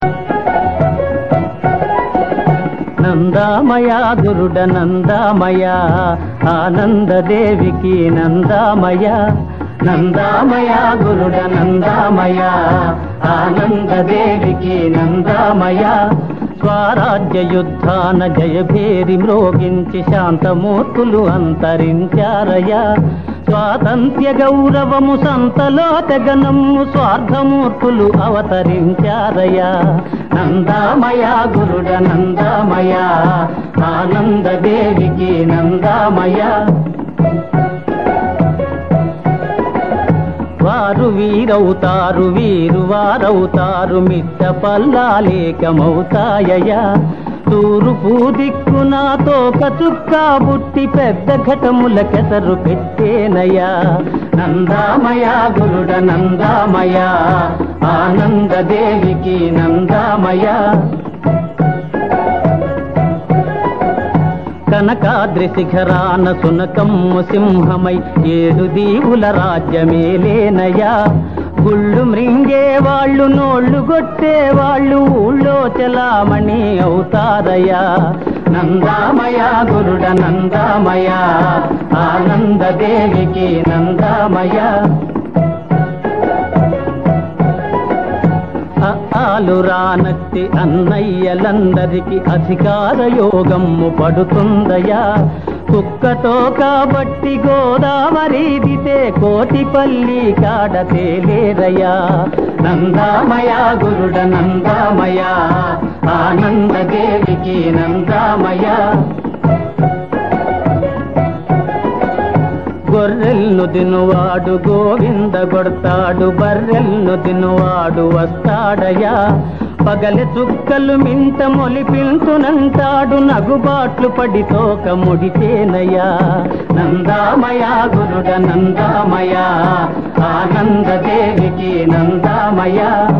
నందామయ గురుడ నందామయ ఆనందదేవికి నందామయ నందామయ గురుడ నందామయ ఆనందదేవికి నందామయ స్వరాజ్య యుద్ధాన జయభేరి మ్రోగించి శాంతమూర్తులు అంతరించారయ స్వాతంత్ర్య గౌరవము సంతలో తెగనమ్ము స్వార్థమూర్తులు అవతరించారయ నందామయ గురుడ నందామయ ఆనందదేవికి నందామయ వారు వీరవుతారు వీరు వారవుతారు మిట్ట పల్లాలేకమవుతాయయ తూర్పు దిక్కున తోక చుక్క బుట్టి పెద్ద ఘటముల కెసరు పెట్టేనయా నందామయ గురుడ నందామయ ఆనందదేవికి నందామయ కనకాద్రి శిఖరాన సునకమ్ము సింహమై ఏడు దీవుల రాజ్యమేలేనయా గుళ్ళు మృంగే వాళ్ళు నోళ్ళు కొట్టే వాళ్ళు ఊళ్ళో చలామణి అవుతారయా నందామయ గురుడ నందామయ ఆనందదేవికి నందామయ ఆలు రానట్టి అన్నయ్యలందరికి అధికార యోగమ్ము పడుతుందయా కుక్కతో కాబట్టి గోదావరి దితే కోటిపల్లి కాడ తేలేరయా నందామయ గురుడ నందామయ ఆనందదేవికి నందామయ గొర్రెల్ను దినువాడు గోవింద కొడతాడు బర్రెల్ను దినువాడు వస్తాడయా పగలి చుక్కలు మింట మొలిపించునంటాడు నగుబాట్లు పడి తోక ముడిచేనయా నందామయ గురుడ నందామయ ఆనందదేవికి నందామయ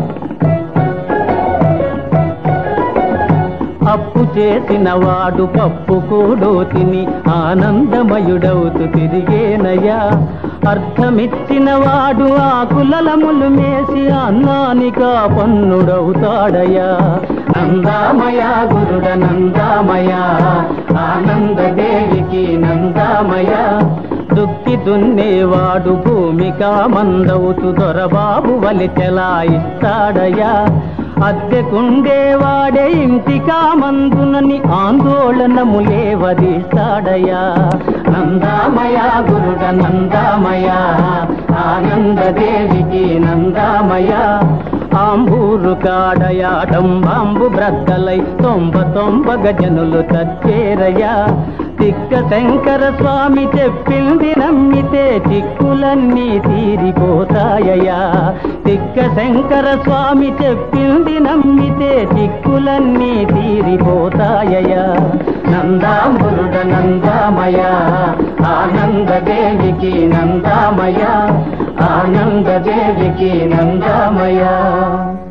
అప్పు చేసిన వాడు పప్పు కూడు తిని ఆనందమయుడవుతూ తిరిగేనయ్యా అర్థమిచ్చిన వాడు ఆకులలములు మేసి అన్నానికా పన్నుడవుతాడయ్యా నందామయ గురుడ నందామయ ఆనందదేవికి నందామయ దుక్కి దున్నేవాడు భూమికా మందవుతు దొరబాబు వలి చెలాయిస్తాడయా అద్దెకుండేవాడే ఇంటికా మందునని ఆందోళనములే వదిస్తాడయా నందామయ గురుడ నందామయ ఆనందదేవికి నందామయ ఆంబూరు కాడయాటం బాంబు బ్రద్దలై తొంభ తొంభ గజనులు తచ్చేరయ్యా తిక్క శంకర స్వామి చెప్పింది నమ్మితే చిక్కులన్నీ తీరిపోతాయయా తిక్క శంకర స్వామి చెప్పింది నమ్మితే చిక్కులన్నీ తీరిపోతాయయా నందామురుడ నందామయ ఆనందదేవికి నందామయ ఆనందదేవికి నందామయ